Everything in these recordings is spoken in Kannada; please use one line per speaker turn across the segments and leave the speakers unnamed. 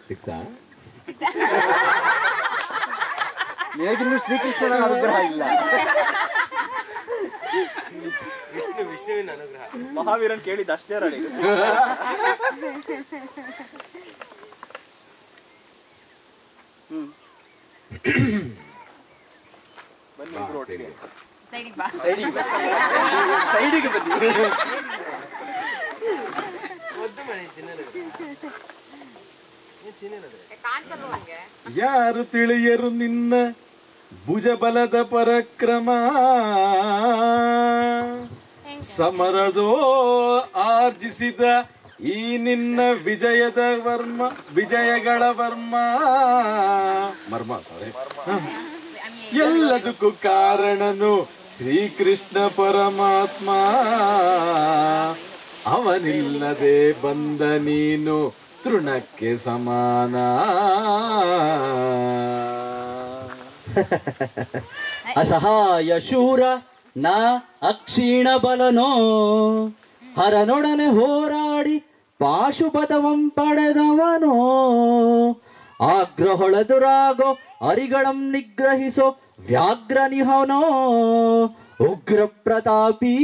ಸಿಕ್ತಾ
ನಿನಗಿನ್ನೂ ಶ್ರೀಕೃಷ್ಣನ ಅನುಗ್ರಹ ಇಲ್ಲ
ವಿಷ್ಣು ವಿಷ್ಣುವಿನ ಅನುಗ್ರಹ
ಮಹಾವೀರನ್ ಕೇಳಿದ ಅಷ್ಟೇ ರಡಿ ಹ್ಮ್ ಬನ್ನಿ ಇಬ್ರು ಒಟ್ಟಿಗೆ
ಸೈಡಿಗೆ ಬಾ
ಸೈಡಿಗೆ ಸೈಡಿಗೆ ಬನ್ನಿ
ಒದ್ದು ಮನೆ ತಿನ್ನೋದು ತಿನ್ನೋದ್ರೆ
ಕಾಣಿಸಲ್ವ ನಂಗೆ
ಯಾರು ತಿಳಿಯರು ನಿನ್ನ ಭುಜಬಲದ ಪರಕ್ರಮ ಸಮರದೋ ಆರ್ಜಿಸಿದ ಈ ನಿನ್ನ ವಿಜಯದ ವರ್ಮ ವಿಜಯಗಳ ವರ್ಮ ಮರ್ಮ ಸಾರಿ ಎಲ್ಲದಕ್ಕೂ ಕಾರಣನು ಶ್ರೀಕೃಷ್ಣ ಪರಮಾತ್ಮ ಅವನಿಲ್ಲದೆ ಬಂದ ನೀನು ತೃಣಕ್ಕೆ ಸಮಾನ
ಅಸಹಾಯ ಶೂರ ನಾ ಅಕ್ಷೀಣ ಬಲನೋ ಹರನೊಡನೆ ಹೋರಾಡಿ ಪಾಶುಪತವಂ ಪಡೆದವನೋ ಆಗ್ರಹೊಳೆದುರಾಗೋ ಅರಿಗಳಂ ನಿಗ್ರಹಿಸೋ ವ್ಯಾಘ್ರ ನಿಹನೋ ಉಗ್ರ ಪ್ರತಾಪೀ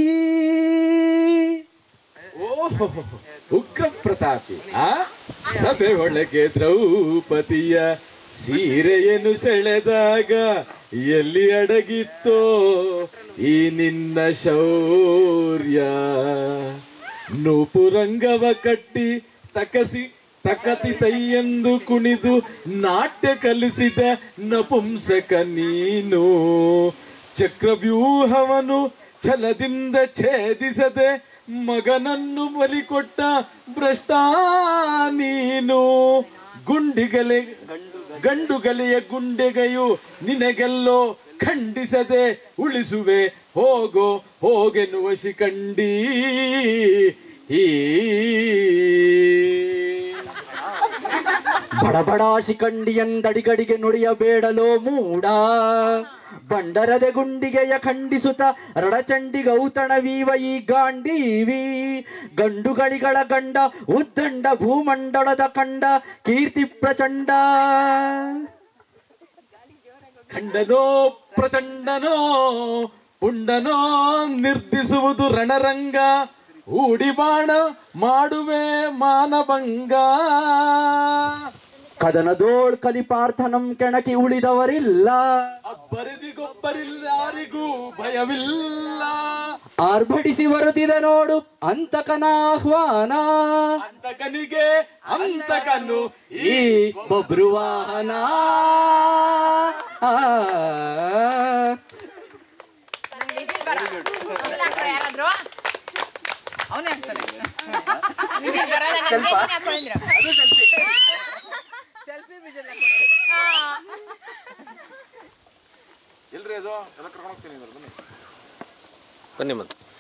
ಓಹೋ ಉಗ್ರ ಪ್ರತಾಪಿ ಆ ಸಭೆ ಒಳಗೆ ದ್ರೌಪದಿಯ ಸೀರೆಯನ್ನು ಸೆಳೆದಾಗ ಎಲ್ಲಿ ಅಡಗಿತ್ತೋ ಈ ನಿನ್ನ ಶೌರ್ಯ ನೂಪುರಂಗವ ಕಟ್ಟಿ ತಕಸಿ ತಕತಿ ತೈಯೆಂದು ಕುಣಿದು ನಾಟ್ಯ ಕಲಿಸಿದ ನಪುಂಸಕ ನೀನು ಚಕ್ರವ್ಯೂಹವನು ಛಲದಿಂದ ಛೇದಿಸದೆ ಮಗನನ್ನು ಬಲಿಕೊಟ್ಟ ಭ್ರಷ್ಟ ನೀನು ಗುಂಡಿಗಲೆ ಗಂಡುಗಲೆಯ ಗುಂಡೆಗೆಯು ನಿನಗೆಲ್ಲೋ ಖಂಡಿಸದೆ ಉಳಿಸುವೆ ಹೋಗೋ ಹೋಗೆನ್ನುವ ಶಿಖಂಡಿ ಈ
ಬಡಬಡ ಶಿಖಂಡಿಯಂದಡಿಗಡಿಗೆ ನುಡಿಯಬೇಡಲೋ ಮೂಡ ಬಂಡರದೆ ಗುಂಡಿಗೆಯ ಖಂಡಿಸುತ್ತ ರಡಚಂಡಿ ಗೌತಣವೀವ ಈ ಗಾಂಡೀವಿ ಗಂಡುಗಳಿಗಳ ಗಂಡ ಉದ್ದಂಡ ಭೂಮಂಡಲದ ಕಂಡ ಕೀರ್ತಿ ಪ್ರಚಂಡ
ಖಂಡನೋ ಪ್ರಚಂಡನೋ ಪುಂಡನೋ ನಿರ್ಧಿಸುವುದು ರಣರಂಗ ಊಡಿಬಾಣ ಮಾಡುವೆ ಮಾನಭಂಗ
ಕದನದೋಳ್ ಕಲಿಪಾರ್ಥನಂ ಕೆಣಕಿ ಉಳಿದವರಿಲ್ಲ
ಅಬ್ಬರಿದಿಗೊಬ್ಬರಿಲ್ಲಾರಿಗೂ ಭಯವಿಲ್ಲ
ಆರ್ಭಟಿಸಿ ಬರುತ್ತಿದೆ ನೋಡು ಅಂತಕನ ಆಹ್ವಾನ
ಅಂತಕನಿಗೆ ಅಂತಕನು
ಈ ಬಬ್ರುವಾಹನ ಆ.
ವಿಸಿಲ್ ಬರ ವಿಸಿಲ್ ಹಾಕ್ತಾರೆ ಯಾರಾದ್ರು ಅವನೇ ಹಾಕ್ತಾನೆ ವಿಸಿಲ್ ಬರಲ್ಲ ನನಗೆ ನೀನೇ ಹಾಕೊಂಡಿದ್ರು ಸೆಲ್ಫಿ ವಿಸಿಲ್
ಎಲ್ರಿ ಅದು ಎಲ್ಲ ಕರ್ಕೊಂಡು ಹೋಗ್ತೀನಿ ಬನ್ನಿ
ಬನ್ನಿ ಮತ್ತೆ